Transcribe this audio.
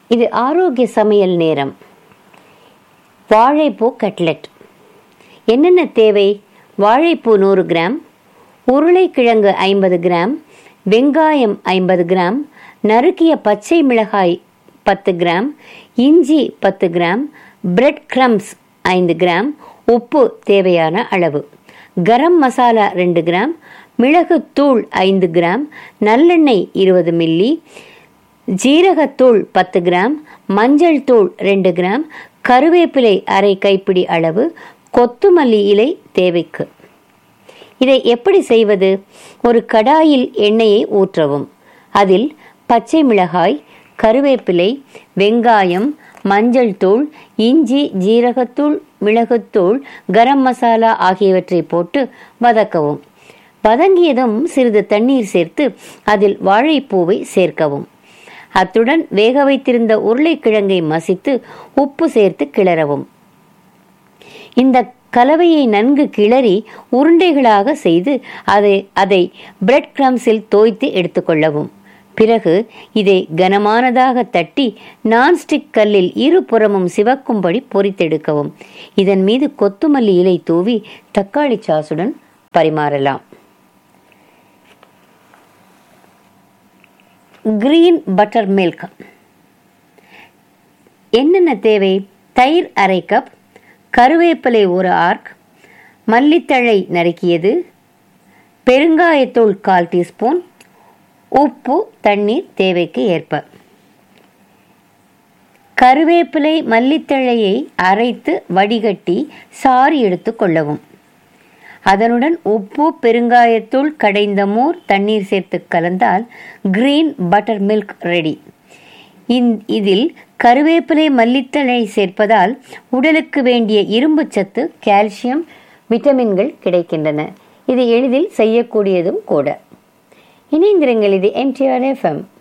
இது ஆரோக்கிய சமையல் நேரம் வாழைப்பூ கட்லெட் என்னென்ன தேவை வாழைப்பூ நூறு கிராம் உருளைக்கிழங்கு ஐம்பது கிராம் வெங்காயம் ஐம்பது கிராம் நறுக்கிய பச்சை மிளகாய் பத்து கிராம் இஞ்சி பத்து கிராம் பிரெட் கிரம்ஸ் ஐந்து கிராம் உப்பு தேவையான அளவு கரம் மசாலா ரெண்டு கிராம் மிளகுத்தூள் ஐந்து கிராம் நல்லெண்ணெய் இருபது மில்லி ஜீரகத்தூள் பத்து கிராம் மஞ்சள் தூள் ரெண்டு கிராம் கருவேப்பிலை அரை கைப்பிடி அளவு கொத்துமல்லி இலை தேவைக்கு இதை எப்படி செய்வது ஒரு கடாயில் எண்ணெயை ஊற்றவும் அதில் பச்சை மிளகாய் கருவேப்பிலை வெங்காயம் மஞ்சள் தூள் இஞ்சி ஜீரகத்தூள் மிளகுத்தூள் கரம் மசாலா ஆகியவற்றை போட்டு வதக்கவும் வதங்கியதும் சிறிது தண்ணீர் சேர்த்து அதில் வாழைப்பூவை சேர்க்கவும் அத்துடன் வேக வைத்திருந்த உருளைக்கிழங்கை மசித்து உப்பு சேர்த்து கிளறவும் இந்த கலவையை நன்கு கிளறி உருண்டைகளாக செய்து அதை அதை பிரெட் கிரம்ஸில் தோய்த்து எடுத்துக்கொள்ளவும் பிறகு இதை கனமானதாக தட்டி நான்ஸ்டிக் கல்லில் இருபுறமும் சிவக்கும்படி பொரித்தெடுக்கவும் இதன் மீது கொத்துமல்லி இலை தூவி தக்காளி சாசுடன் பரிமாறலாம் கிரீன் பட்டர் மில்க் என்னென்ன தேவை தயிர் அரை கப் கருவேப்பிலை ஒரு ஆர்க் மல்லித்தழை நறுக்கியது பெருங்காயத்தூள் கால் டீஸ்பூன் உப்பு தண்ணீர் தேவைக்கு ஏற்ப கருவேப்பிலை மல்லித்தழையை அரைத்து வடிகட்டி சாறு எடுத்து கொள்ளவும் அதனுடன் உப்பு பெருங்காயத்தூள் கடைந்த மோர் தண்ணீர் சேர்த்து கலந்தால் கிரீன் பட்டர் மில்க் ரெடி இதில் கருவேப்பிலை மல்லித்தழை சேர்ப்பதால் உடலுக்கு வேண்டிய இரும்பு சத்து கால்சியம் விட்டமின்கள் கிடைக்கின்றன இது எளிதில் செய்யக்கூடியதும் கூட இணைந்திருங்கள் இது எம்டிஆர் எஃப்எம்